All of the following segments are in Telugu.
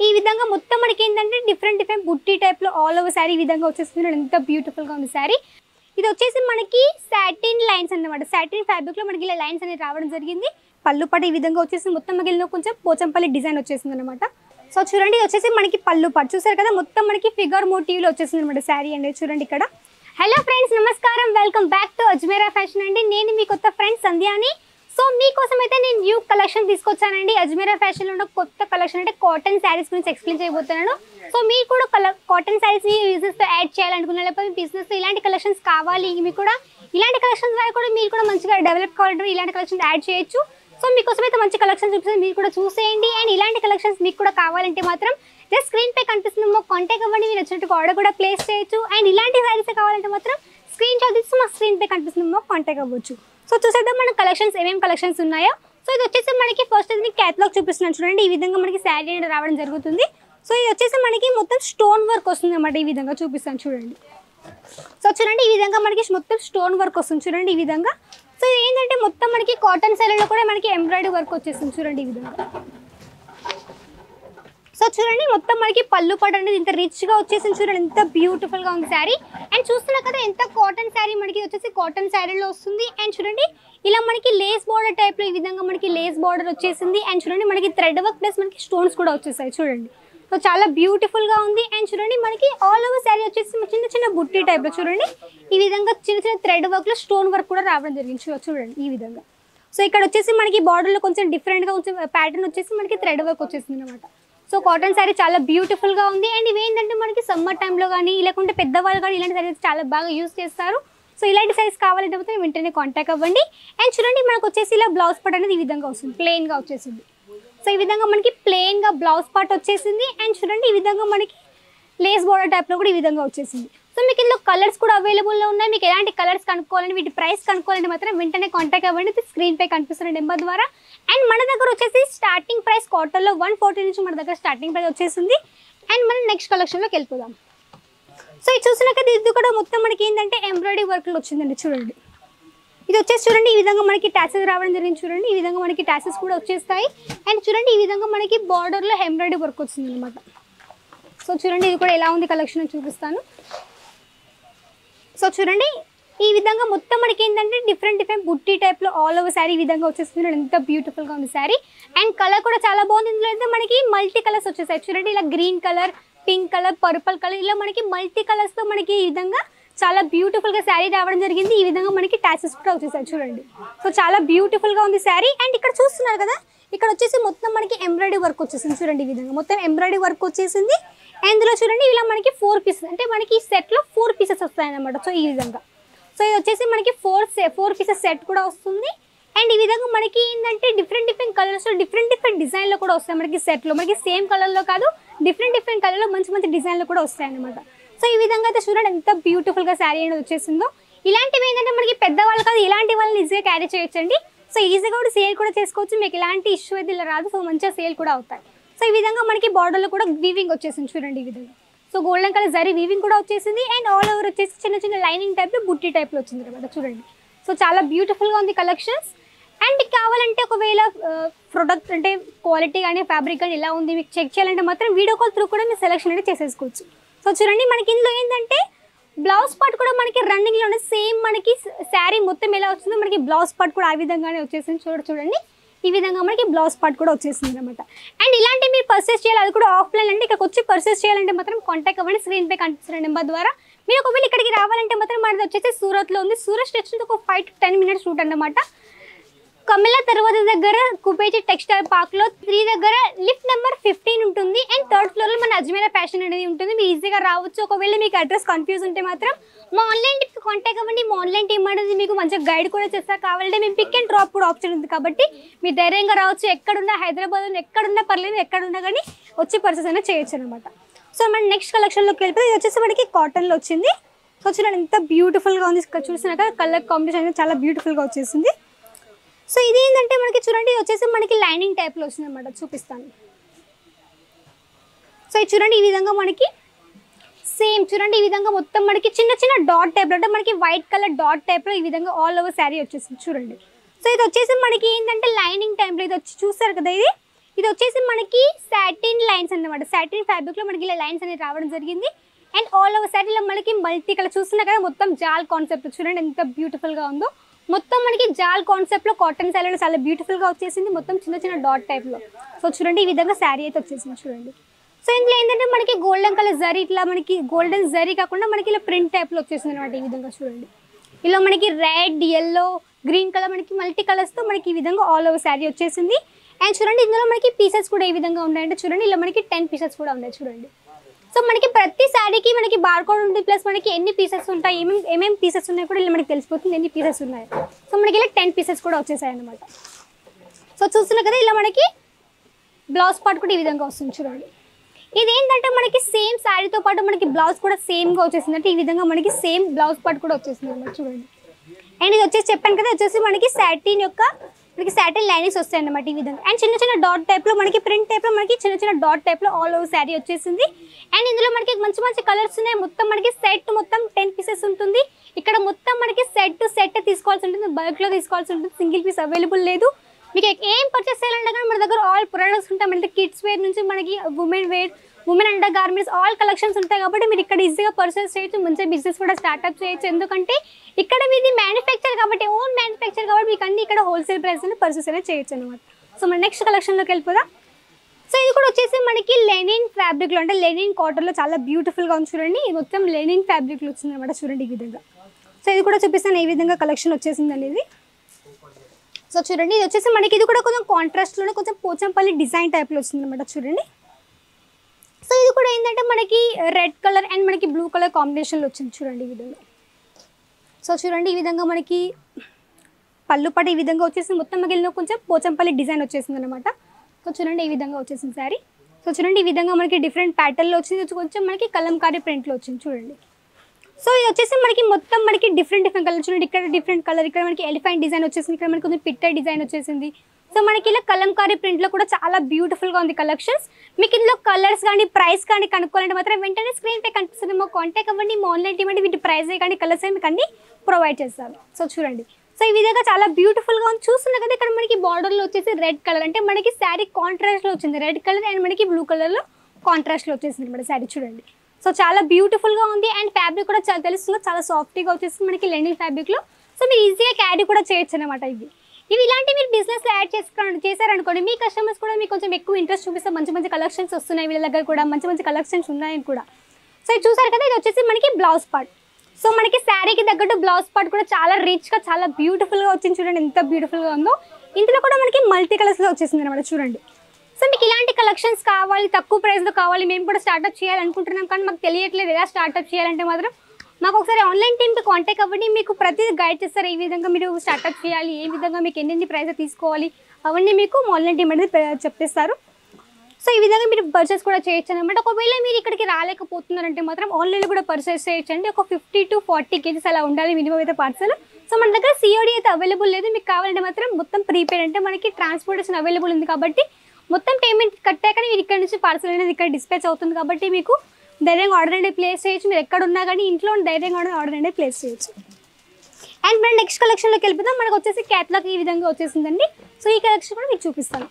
ఈ విధంగా మొత్తం మనకి ఏంటంటే డిఫరెంట్ డిఫరెంట్ బుట్టి టైప్లో ఆల్ ఓవర్ శారీ ఈ విధంగా వచ్చేస్తుంది చూడండి ఎంత బ్యూటిఫుల్గా ఉంది శారీ ఇది వచ్చేసి మనకి సాటిన్ లైన్స్ అన్నమాట సాటిన్ ఫ్యాబ్రిక్లో మనకి ఇలా లైన్స్ అనేది రావడం జరిగింది పళ్ళు పాటు ఈ విధంగా వచ్చేసి మొత్తం మిగిలిన కొంచెం పోచంపల్లి డిజైన్ వచ్చేసింది అనమాట సో చూడండి ఇది వచ్చేసి మనకి పళ్ళు పాటు చూసారు కదా మొత్తం మనకి ఫిగర్ మోటివ్లో వచ్చేసింది అనమాట శారీ అండి చూడండి ఇక్కడ హలో ఫ్రెండ్స్ నమస్కారం welcome back to Ajmera fashion అండి నేను మీ కొత్త ఫ్రెండ్ సంధ్యాని సో మీకోసం అయితే నేను న్యూ కలెక్షన్ తీసుకొచ్చానండి అజ్మీరా ఫ్యాషన్లో ఉన్న కొత్త కలెక్షన్ అంటే కాటన్ శారీస్ గురించి ఎక్స్ప్లెయిన్ చేయబోతున్నాను సో మీకు కూడా కల కాటన్ శారీస్ యూజెస్తో యాడ్ చేయాలనుకున్నా లేకపోతే బిజినెస్ ఇలాంటి కలెక్షన్స్ కావాలి మీకు కూడా ఇలాంటి కలెక్షన్స్ ద్వారా కూడా మీరు కూడా మంచిగా డెవలప్ కావాలంటే ఇలాంటి కలెక్షన్ యాడ్ చేయొచ్చు సో మీకోసం అయితే మంచి కలెక్షన్ చూపిస్తుంది మీరు కూడా చూసేయండి అండ్ ఇలాంటి కలెక్షన్స్ మీకు కూడా కావాలంటే మాత్రం జస్ట్ స్క్రీన్ పై కనిపిస్తున్న కాంటాక్ట్ అవ్వండి మీరు వచ్చినట్టు ఆర్డర్ కూడా ప్లేస్ చేయొచ్చు అండ్ ఇలాంటి శారీస్ కావాలంటే మాత్రం స్క్రీన్ షాట్ తీసి మా స్క్రీన్ పై కనిపిస్తున్న కాంటాక్ట్ అవ్వచ్చు సో చూసేద్దాం మన కలెక్షన్స్ ఏమేమి కలెక్షన్స్ ఉన్నాయో సో ఇది వచ్చేసి మనకి ఫస్ట్ ఇది క్యాటలాగ్ చూపిస్తున్నాను చూడండి ఈ విధంగా మనకి శారీ అనేది రావడం జరుగుతుంది సో ఇది వచ్చేసి మనకి మొత్తం స్టోన్ వర్క్ వస్తుంది అన్నమాట ఈ విధంగా చూపిస్తాను చూడండి సో చూడండి ఈ విధంగా మనకి మొత్తం స్టోన్ వర్క్ వస్తుంది చూడండి ఈ విధంగా సో ఇది ఏంటంటే మొత్తం మనకి కాటన్ శారీలో కూడా మనకి ఎంబ్రాయిడరీ వర్క్ వచ్చేస్తుంది చూడండి ఈ విధంగా సో చూడండి మొత్తం మనకి పళ్ళు పట్టు అనేది ఇంత రిచ్గా వచ్చేసింది చూడండి ఎంత బ్యూటిఫుల్గా ఉంది శారీ అండ్ చూస్తున్నా కదా ఎంత కాటన్ శారీ మనకి వచ్చేసి కాటన్ శారీలో వస్తుంది అండ్ చూడండి ఇలా మనకి లేస్ బార్డర్ టైప్లో ఈ విధంగా మనకి లేస్ బార్డర్ వచ్చేసింది అండ్ చూడండి మనకి థ్రెడ్ వర్క్ ప్లస్ మనకి స్టోన్స్ కూడా వచ్చేసాయి చూడండి సో చాలా బ్యూటిఫుల్గా ఉంది అండ్ చూడండి మనకి ఆల్ ఓవర్ శారీ వచ్చేసి చిన్న చిన్న బుట్టి టైప్లో చూడండి ఈ విధంగా చిన్న చిన్న థ్రెడ్ వర్క్లో స్టోన్ వర్క్ కూడా రావడం జరిగింది చూ- చూడండి ఈ విధంగా సో ఇక్కడ వచ్చేసి మనకి బార్డర్లో కొంచెం డిఫరెంట్గా కొంచెం ప్యాటర్న్ వచ్చేసి మనకి థ్రెడ్ వర్క్ వచ్చేసింది అనమాట సో కాటన్ శారీ చాలా బ్యూటిఫుల్గా ఉంది అండ్ ఇవి ఏంటంటే మనకి సమ్మర్ టైంలో కానీ లేకుంటే పెద్దవాళ్ళు కానీ ఇలాంటి శారీస్ చాలా బాగా యూస్ చేస్తారు సో ఇలాంటి సైజ్ కావాలంటే మాత్రం వెంటనే కాంటాక్ట్ అవ్వండి అండ్ చూడండి మనకు వచ్చేసి ఇలా బ్లౌజ్ పార్ట్ అనేది ఈ విధంగా వస్తుంది ప్లెయిన్గా వచ్చేసింది సో ఈ విధంగా మనకి ప్లెయిన్గా బ్లౌజ్ పార్ట్ వచ్చేసింది అండ్ చూడండి ఈ విధంగా మనకి లేస్ బోర్డర్ టైప్లో కూడా ఈ విధంగా వచ్చేసింది సో మీకు ఇందులో కలర్స్ కూడా అవైలబుల్లో ఉన్నాయి మీకు ఎలాంటి కలర్స్ కనుక్కోవాలంటే వీటి ప్రైస్ కనుక్కోవాలంటే మాత్రం వెంటనే కాంటాక్ట్ అవ్వండి స్క్రీన్ పై కనిపిస్తున్న నెంబర్ ద్వారా అండ్ మన దగ్గర వచ్చేసి స్టార్టింగ్ ప్రైస్ కాటన్లో వన్ ఫార్టీ నుంచి మన దగ్గర స్టార్టింగ్ ప్రైస్ వచ్చేసింది అండ్ మనం నెక్స్ట్ కలెక్షన్లోకి వెళ్ళిపోదాం సో ఇది చూసిన కదా ఇది కూడా మొత్తం మనకి ఏంటంటే ఎంబ్రాయిడరీ వర్క్లో వచ్చిందండి చూడండి ఇది వచ్చేసి చూడండి ఈ విధంగా మనకి టాసెస్ రావడం జరిగింది చూడండి ఈ విధంగా మనకి టాసెస్ కూడా వచ్చేస్తాయి అండ్ చూడండి ఈ విధంగా మనకి బార్డర్లో ఎంబ్రాయిడరీ వర్క్ వచ్చింది అనమాట సో చూడండి ఇది కూడా ఎలా ఉంది కలెక్షన్ అని చూపిస్తాను సో చూడండి ఈ విధంగా మొత్తం మనకి ఏంటంటే డిఫరెంట్ డిఫరెంట్ బుట్టి టైప్లో ఆల్ ఓవర్ శారీ ఈ విధంగా వచ్చేస్తుంది చూడండి ఎంత బ్యూటిఫుల్గా ఉంది శారీ అండ్ కలర్ కూడా చాలా బాగుంది ఇందులో అయితే మనకి మల్టీ కలర్స్ వచ్చేసాయి చూడండి ఇలా green colour pink colour purple colour ఇలా మనకి మల్టీ కలర్స్తో మనకి ఈ విధంగా చాలా బ్యూటిఫుల్గా శారీ రావడం జరిగింది ఈ విధంగా మనకి టాచెస్ కూడా వచ్చేసాయి చూడండి సో చాలా బ్యూటిఫుల్గా ఉంది శారీ అండ్ ఇక్కడ చూస్తున్నారు కదా ఇక్కడ వచ్చేసి మొత్తం మనకి ఎంబ్రాయిడరీ వర్క్ వచ్చేసింది చూడండి ఈ విధంగా మొత్తం ఎంబ్రాయిడరీ వర్క్ వచ్చేసింది అండ్ ఇందులో చూడండి ఇలా మనకి ఫోర్ పీసెస్ అంటే మనకి ఈ సెట్లో ఫోర్ పీసెస్ వస్తాయన్నమాట సో ఈ విధంగా సో ఇది వచ్చేసి మనకి ఫోర్ ఫోర్ పీసెస్ సెట్ కూడా వస్తుంది అండ్ ఈ విధంగా మనకి ఏంటంటే different different colours different different డిజైన్లో కూడా వస్తాయి మనకి సెట్లో మనకి సేమ్ కలర్లో కాదు డిఫరెంట్ డిఫరెంట్ కలర్లో మంచి మంచి డిజైన్లు కూడా వస్తాయి అన్నమాట సో ఈ విధంగా అయితే చూడండి ఎంత బ్యూటిఫుల్గా శారీ అనేది వచ్చేసిందో ఇలాంటివి ఏంటంటే మనకి పెద్దవాళ్ళు కాదు ఇలాంటి వాళ్ళని ఈజీగా క్యారీ చేయొచ్చండి సో ఈజీగా కూడా సేల్ కూడా చేసుకోవచ్చు మీకు ఇలాంటి ఇష్యూ అయితే ఇలా రాదు సో మంచిగా సేల్ కూడా అవుతాయి సో ఈ విధంగా మనకి బార్డర్లో కూడా వీవింగ్ వచ్చేసింది చూడండి ఈ విధంగా so golden colour zari weaving కూడా వచ్చేసింది అండ్ ఆల్ ఓవర్ వచ్చేసి చిన్న చిన్న లైనింగ్ టైప్లో బుట్టి టైప్లో వచ్చింది అనమాట చూడండి సో చాలా బ్యూటిఫుల్గా ఉంది కలెక్షన్స్ అండ్ కావాలంటే ఒకవేళ ప్రొడక్ట్ అంటే క్వాలిటీ కానీ ఫ్యాబ్రిక్ కానీ ఎలా ఉంది మీకు చెక్ చేయాలంటే మాత్రం వీడియో కాల్ త్రూ కూడా మీరు సెలెక్షన్ అనేది చేసేసుకోవచ్చు సో చూడండి మనకి ఇందులో ఏంటంటే బ్లౌజ్ పార్ట్ కూడా మనకి రన్నింగ్లో ఉన్న సేమ్ మనకి శారీ మొత్తం ఎలా వచ్చిందో మనకి బ్లౌజ్ పార్ట్ కూడా ఆ విధంగానే వచ్చేసింది చూడ చూడండి ఈ విధంగా మనకి బ్లౌజ్ పార్ట్ కూడా వచ్చేసింది అనమాట అండ్ ఇలాంటి మీరు పర్చేస్ చేయాలి అది కూడా ఆఫ్లైన్ అంటే ఇక్కడికి వచ్చి పర్చేస్ చేయాలంటే మాత్రం కాంటాక్ట్ అవ్వండి స్క్రీన్ పై కనిపిస్తున్న నెంబర్ ద్వారా మీరు ఒకవేళ ఇక్కడికి రావాలంటే మాత్రం మనది వచ్చేసి సూరత్లో ఉంది సూరత్ స్టేషన్ ఒక five to ten minutes route అన్నమాట కమిలా తర్వాత దగ్గర కుపేచి టెక్స్టైల్ పార్క్ లో త్రీ దగ్గర లిఫ్ట్ నెంబర్ ఫిఫ్టీన్ ఉంటుంది అండ్ థర్డ్ ఫ్లోర్ లో మన అజ్మీరా ఫ్యాషన్ అనేది ఉంటుంది మీరు ఈజీగా రావచ్చు ఒకవేళ మీకు అడ్రస్ కన్ఫ్యూజ్ ఉంటే మాత్రం మా ఆన్లైన్ టిప్ కాంటాక్ట్ అవ్వండి మా ఆన్లైన్ టీమ్ అనేది మీకు మంచిగా గైడ్ కూడా చేస్తారు కావాలంటే మేము పిక్ అండ్ డ్రాప్ కూడా ఆప్షన్ ఉంది కాబట్టి మీరు ధైర్యంగా రావచ్చు ఎక్కడున్నా హైదరాబాద్ ఎక్కడున్నా పర్లేదు ఎక్కడున్నా కానీ వచ్చి పర్చేస్ అయినా చేయొచ్చు అనమాట సో మన నెక్స్ట్ కలెక్షన్లోకి వెళ్ళిపోతే ఇది వచ్చేసి మనకి కాటన్లో వచ్చింది సో చూడండి ఎంత బ్యూటిఫుల్గా ఉంది ఇక్కడ చూసినాక కలర్ కాంబినేషన్ అనేది చాలా బ్యూటిఫుల్గా వచ్చేసింది సో ఇది ఏంటంటే మనకి చూడండి ఇది వచ్చేసి మనకి లైనింగ్ టైప్లో వచ్చింది అనమాట చూపిస్తాను సో ఇది చూడండి ఈ విధంగా మనకి సేమ్ చూడండి ఈ విధంగా మొత్తం మనకి చిన్న చిన్న డాట్ టైప్లో అంటే మనకి వైట్ కలర్ డాట్ టైప్లో ఈ విధంగా ఆల్ ఓవర్ శారీ వచ్చేసింది చూడండి సో ఇది వచ్చేసి మనకి ఏంటంటే లైనింగ్ టైంలో ఇది వచ్చి చూస్తారు కదా ఇది ఇది వచ్చేసి మనకి సాటిన్ లైన్స్ అన్నమాట సాటిన్ ఫ్యాబ్రిక్లో మనకి ఇలా లైన్స్ అనేది రావడం జరిగింది అండ్ ఆల్ ఓవర్ సారీ ఇలా మనకి మల్టీ కలర్ చూస్తున్నా కదా మొత్తం జాల్ కాన్సెప్ట్ చూడండి ఎంత బ్యూటిఫుల్గా ఉందో మొత్తం మనకి జాల్ కాన్సెప్ట్లో కాటన్ శారీలో చాలా బ్యూటిఫుల్గా వచ్చేసింది మొత్తం చిన్న చిన్న డాట్ టైప్లో సో చూడండి ఈ విధంగా శారీ అయితే వచ్చేసింది చూడండి సో ఇందులో ఏంటంటే మనకి గోల్డెన్ కలర్ జరీ ఇట్లా మనకి గోల్డెన్ జరీ కాకుండా మనకి ఇలా ప్రింట్ టైప్లో వచ్చేసింది అనమాట ఈ విధంగా చూడండి ఇలా మనకి రెడ్ ఎల్లో గ్రీన్ కలర్ మనకి మల్టీ కలర్స్తో మనకి ఈ విధంగా ఆల్ ఓవర్ శారీ వచ్చేసింది అండ్ చూడండి ఇందులో మనకి పీసెస్ కూడా ఏ విధంగా ఉన్నాయంటే చూడండి ఇలా మనకి టెన్ పీసెస్ కూడా ఉన్నాయి చూడండి సో మనకి ప్రతి శారీకి మనకి బార్కోడ్ ఉంది ప్లస్ మనకి ఎన్ని పీసెస్ ఉంటాయి ఏమేమి ఏమేమి పీసెస్ ఉన్నాయి కూడా ఇలా మనకి తెలిసిపోతుంది ఎన్ని పీసెస్ ఉన్నాయి సో మనకి ఇలా టెన్ పీసెస్ కూడా వచ్చేసాయి అనమాట సో చూస్తున్నా కదా ఇలా మనకి బ్లౌజ్ పార్ట్ కూడా ఈ విధంగా వస్తుంది చూడండి ఇది ఏంటంటే మనకి సేమ్ శారీతో పాటు మనకి బ్లౌజ్ కూడా సేమ్గా వచ్చేసింది అంటే ఈ విధంగా మనకి సేమ్ బ్లౌజ్ పార్ట్ కూడా వచ్చేసింది అనమాట చూడండి అండ్ ఇది వచ్చేసి చెప్పాను కదా వచ్చేసి మనకి సాటిన్ యొక్క మనకి సాటిన్ లైనింగ్స్ వస్తాయి అన్నమాట ఈ విధంగా అండ్ చిన్న చిన్న డాట్ టైప్లో మనకి ప్రింట్ టైప్లో మనకి చిన్న చిన్న డాట్ టైప్లో ఆల్ ఓవర్ శారీ వచ్చేసింది అండ్ ఇందులో మనకి మంచి మంచి కలర్స్ ఉన్నాయి మొత్తం మనకి సెట్ మొత్తం టెన్ పీసెస్ ఉంటుంది ఇక్కడ మొత్తం మనకి సెట్ సెట్ తీసుకోవాల్సి ఉంటుంది బల్క్లో తీసుకోవాల్సి ఉంటుంది సింగిల్ పీస్ అవైలబుల్ లేదు మీకు ఏం పర్చేస్ చేయాలంటే కానీ మన దగ్గర ఆల్ ప్రొడక్ట్స్ ఉంటాయి మన కిడ్స్ వేర్ నుంచి మనకి women wear women undergarments all collections ఉంటాయి కాబట్టి మీరు ఇక్కడ ఈజీగా పర్చేస్ చేయొచ్చు మంచిగా బిజినెస్ కూడా స్టార్ట్అప్ చేయొచ్చు ఎందుకంటే ఇక్కడ మీది మ్యానుఫ్యాక్చర్ కాబట్టి ఓన్ మ్యానుఫ్యాక్చర్ కాబట్టి మీకు అన్ని ఇక్కడ హోల్సేల్ ప్రైస్ పర్చేస్ అనేది చేయొచ్చు అనమాట సో మన నెక్స్ట్ కలెక్షన్లోకి వెళ్ళిపోదాం సో ఇది కూడా వచ్చేసి మనకి లెనిన్ ఫ్యాబ్రిక్లో అంటే లెనిన్ కాటన్లో చాలా బ్యూటిఫుల్గా ఉంది చూడండి ఇది మొత్తం లెనిన్ ఫ్యాబ్రిక్లో వచ్చింది అనమాట చూడండి ఈ విధంగా సో ఇది కూడా చూపిస్తాను ఏ విధంగా కలెక్షన్ వచ్చేసింది అనేది సో చూడండి ఇది వచ్చేసి మనకి ఇది కూడా కొంచెం కాంట్రాస్ట్లోనే కొంచెం పోచంపల్లి డిజైన్ టైప్లో వస్తుంది అనమాట చూడండి సో ఇది కూడా ఏంటంటే మనకి రెడ్ కలర్ అండ్ మనకి బ్లూ కలర్ కాంబినేషన్లో వచ్చింది చూడండి ఈ విధంగా సో చూడండి ఈ విధంగా మనకి పళ్ళు పట్టు ఈ విధంగా వచ్చేసి మొత్తం మిగిలిన కొంచెం పోచంపల్లి డిజైన్ వచ్చేసింది అనమాట సో చూడండి ఈ విధంగా వచ్చేసింది శారీ సో చూడండి ఈ విధంగా మనకి డిఫరెంట్ ప్యాటర్న్లో వచ్చింది ఇది కొంచెం మనకి కలంకారీ ప్రింట్లో వచ్చింది చూడండి సో ఇది వచ్చేసి మనకి మొత్తం మనకి డిఫరెంట్ డిఫరెంట్ కలర్ చూడండి ఇక్కడ డిఫరెంట్ కలర్ ఇక్కడ మనకి ఎలిఫెంట్ డిజైన్ వచ్చేసింది ఇక్కడ మనకి కొంచెం పిట్ట డిజైన్ వచ్చేసింది సో మనకి ఇలా కలంకారీ ప్రింట్లో కూడా చాలా బ్యూటిఫుల్గా ఉంది కలెక్షన్స్ మీకు ఇందులో కలర్స్ కానీ ప్రైస్ కానీ కనుక్కోవాలంటే మాత్రం వెంటనే స్క్రీన్ పై కనిపిస్తుంది మా కాంటాక్ట్ అవ్వండి మా ఆన్లైన్ ఇవ్వండి వీటి ప్రైస్ కానీ కలర్స్ మీకు అన్ని ప్రొవైడ్ చేస్తారు సో చూడండి సో ఈ విధంగా చాలా బ్యూటిఫుల్గా ఉంది చూస్తున్నా కదా ఇక్కడ మనకి బార్డర్లో వచ్చేసి రెడ్ కలర్ అంటే మనకి శారీ కాంట్రాస్ట్లో వచ్చింది రెడ్ కలర్ అండ్ మనకి బ్లూ కలర్లో కాంట్రాస్ట్లో వచ్చేసింది అనమాట శారీ చూడండి సో చాలా బ్యూటిఫుల్గా ఉంది అండ్ ఫ్యాబ్రిక్ కూడా చాలా తెలుస్తుంది చాలా సాఫ్ట్గా వచ్చేసింది మనకి లెండిల్ ఫ్యాబ్రిక్లో సో మీరు ఈజీగా క్యారీ కూడా చేయొచ్చు అనమాట ఇవి ఇవి ఇలాంటి మీరు బిజినెస్లో యాడ్ చేసుకోండి చేశారనుకోండి మీ కస్టమర్స్ కూడా మీకు కొంచెం ఎక్కువ ఇంట్రెస్ట్ చూపిస్తే మంచి మంచి కలెక్షన్స్ వస్తున్నాయి వీళ్ళ దగ్గర కూడా మంచి మంచి కలెక్షన్స్ ఉన్నాయని కూడా సో ఇది చూసారు కదా ఇది వచ్చేసి మనకి బ్లౌజ్ పార్ట్ సో మనకి శారీకి తగ్గట్టు బ్లౌజ్ పార్ట్ కూడా చాలా రిచ్గా చాలా బ్యూటిఫుల్గా వచ్చింది చూడండి ఎంత బ్యూటిఫుల్గా ఉందో ఇందులో కూడా మనకి మల్టీ కలర్స్లో వచ్చేసింది అనమాట చూడండి సో మీకు ఇలాంటి కలెక్షన్స్ కావాలి తక్కువ ప్రైస్లో కావాలి మేము కూడా స్టార్ట్అప్ చేయాలనుకుంటున్నాం కానీ మాకు తెలియట్లేదు ఎలా స్టార్ట్అప్ చేయాలంటే మాత్రం మాకు ఒకసారి ఆన్లైన్ టీమ్కి కాంటాక్ట్ అవ్వండి మీకు ప్రతిదీ గైడ్ చేస్తారు ఏ విధంగా మీరు స్టార్ట్అప్ చేయాలి ఏ విధంగా మీకు ఎన్ని ప్రైస్ తీసుకోవాలి అవన్నీ మీకు ఆన్లైన్ టీమ్ అనేది పె- చెప్పేస్తారు సో ఈ విధంగా మీరు పర్చేస్ కూడా చేయొచ్చు అనమాట ఒకవేళ మీరు ఇక్కడికి రాలేకపోతున్నారంటే మాత్రం ఆన్లైన్లో కూడా పర్చేస్ చేయొచ్చండి ఒక ఫిఫ్టీ టు ఫార్టీ కేజీస్ అలా ఉండాలి మినిమం అయితే పార్సల్ సో మన దగ్గర సిఓడి అయితే అవైలబుల్ లేదు మీకు కావాలంటే మాత్రం మొత్తం ప్రీపేడ్ అంటే మనకి ట్రాన్స్పోర్టేషన్ అవైలబుల్ ఉంది కాబట్టి మొత్తం పేమెంట్ కట్టాకనే మీరు ఇక్కడ నుంచి పార్సల్ అనేది ఇక్కడ డిస్పాచ్ అవుతుంది కాబట్టి మీకు ధైర్యంగా ఆర్డర్ అనేది ప్లేస్ చేయొచ్చు మీరు ఎక్కడ ఉన్నా కానీ ఇంట్లో ఉండి ధైర్యంగా ఆర్డర్ అనేది ప్లేస్ చేయొచ్చు అండ్ మనం నెక్స్ట్ కలెక్షన్లోకి వెళ్ళిపోతాం మనకు వచ్చేసి క్యాట్లాగ్ ఈ విధంగా వచ్చేసిందండి సో ఈ కలెక్షన్ కూడా మీకు చూపిస్తాను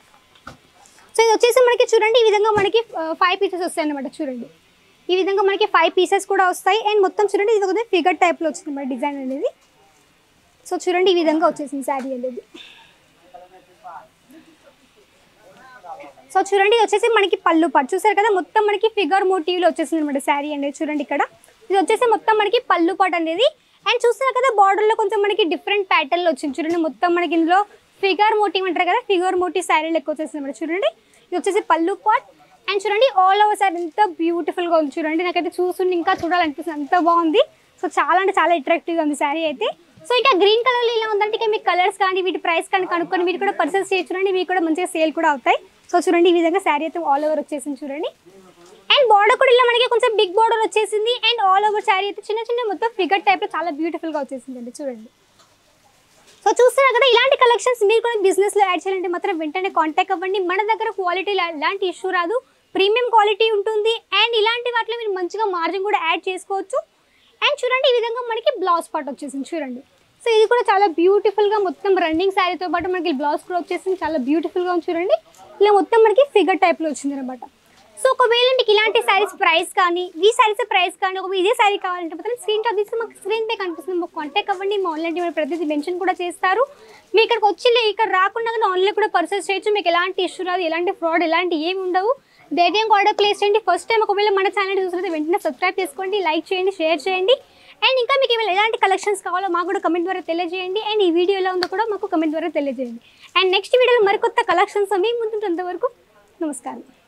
సో ఇది వచ్చేసి మనకి చూడండి ఈ విధంగా మనకి ఫైవ్ పీసెస్ వస్తాయి అన్నమాట చూడండి ఈ విధంగా మనకి ఫైవ్ పీసెస్ కూడా వస్తాయి అండ్ మొత్తం చూడండి ఇది ఒక ఫిగర్ టైప్లో వచ్చింది అన్నమాట డిజైన్ అనేది సో చూడండి ఈ విధంగా వచ్చేసింది శారీ అనేది సో చూడండి ఇది వచ్చేసి మనకి పళ్ళు పట్టు చూసారు కదా మొత్తం మనకి ఫిగర్ మోటివ్లో వచ్చేసింది అనమాట శారీ అనేది చూడండి ఇక్కడ ఇది వచ్చేసి మొత్తం మనకి పళ్ళు పాటు అనేది అండ్ చూస్తున్నారు కదా బార్డర్లో కొంచెం మనకి డిఫరెంట్ ప్యాటర్న్లో వచ్చింది చూడండి మొత్తం మనకి ఇందులో ఫిగర్ మోటివ్ అంటారు కదా ఫిగర్ మోటివ్ శారీ లెక్క వచ్చేసింది అనమాట చూడండి ఇది వచ్చేసి పళ్ళు పాట్ అండ్ చూడండి ఆల్ ఓవర్ శారీ ఎంత బ్యూటిఫుల్గా ఉంది చూడండి నాకైతే చూస్తుంటే ఇంకా చూడాలనిపిస్తుంది అంత బాగుంది సో చాలా అంటే చాలా అట్రాక్టివ్గా ఉంది శారీ అయితే సో ఇంకా గ్రీన్ కలర్లో ఇలా ఉందంటే ఇక మీకు కలర్స్ కానీ వీటి ప్రైస్ కానీ కనుక్కొని మీరు కూడా పర్చేస్ చేయొచ్చు చూడండి మీకు కూడా మంచిగా సేల్ కూడా అవుతాయి సో చూడండి ఈ విధంగా శారీ అయితే ఆల్ ఓవర్ వచ్చేసింది చూడండి అండ్ బార్డర్ కూడా ఇలా మనకి కొంచెం బిగ్ బార్డర్ వచ్చేసింది అండ్ ఆల్ ఓవర్ శారీ అయితే చిన్న చిన్న మొత్తం ఫిగర్ టైప్లో చాలా బ్యూటిఫుల్గా వచ్చేసిందండి చూడండి సో చూస్తున్నారు కదా ఇలాంటి కలెక్షన్స్ మీరు కూడా బిజినెస్లో యాడ్ చేయాలంటే మాత్రం వెంటనే కాంటాక్ట్ అవ్వండి మన దగ్గర క్వాలిటీ ఎలాంటి ఇష్యూ రాదు ప్రీమియం క్వాలిటీ ఉంటుంది అండ్ ఇలాంటి వాటిలో మీరు మంచిగా మార్జిన్ కూడా యాడ్ చేసుకోవచ్చు అండ్ చూడండి ఈ విధంగా మనకి బ్లౌజ్ పార్ట్ వచ్చేసింది చూడండి సో ఇది కూడా చాలా బ్యూటిఫుల్గా మొత్తం రన్నింగ్ శారీతో పాటు మనకి బ్లౌజ్ కూడా వచ్చేసింది చాలా బ్యూటిఫుల్గా ఉంది చూడండి ఇలా మొత్తం మనకి ఫిగర్ టైప్లో వచ్చింది అనమాట సో ఒకవేళ మీకు ఇలాంటి శారీస్ ప్రైస్ కానీ ఈ శారీస్ ప్రైస్ కానీ ఒక ఇదే శారీ కావాలంటే మాత్రం స్క్రీన్ షాట్ తీసి మాకు స్క్రీన్ పే కనిపిస్తుంది మాకు కాంటాక్ట్ అవ్వండి మా ఆన్లైన్ డిమాండ్ ప్రతిదీ మెన్షన్ కూడా చేస్తారు మీ ఇక్కడికి వచ్చి లే- ఇక్కడ రాకుండా కానీ ఆన్లైన్ కూడా పర్చేస్ చేయొచ్చు మీకు ఎలాంటి ఇష్యూ రాదు ఎలాంటి ఫ్రాడ్ ఎలాంటి ఏమి ఉండవు ధైర్యంగా ఆర్డర్ ప్లేస్ చేయండి ఫస్ట్ టైం ఒకవేళ మన ఛానల్ చూసినట్టు వెంటనే సబ్స్క్రైబ్ చేసుకోండి లైక్ చేయండి షేర్ చేయండి అండ్ ఇంకా మీకు ఏమైనా ఎలాంటి కలెక్షన్స్ కావాలో మాకు కూడా కమెంట్ ద్వారా తెలియజేయండి అండ్ ఈ వీడియో ఎలా ఉందో కూడా మాకు కమెంట్ ద్వారా తెలియజేయండి అండ్ నెక్స్ట్ వీడియోలో మరికొత్త కలెక్షన్స్ మీ ముందుంటే అంతవరకు నమస్కారం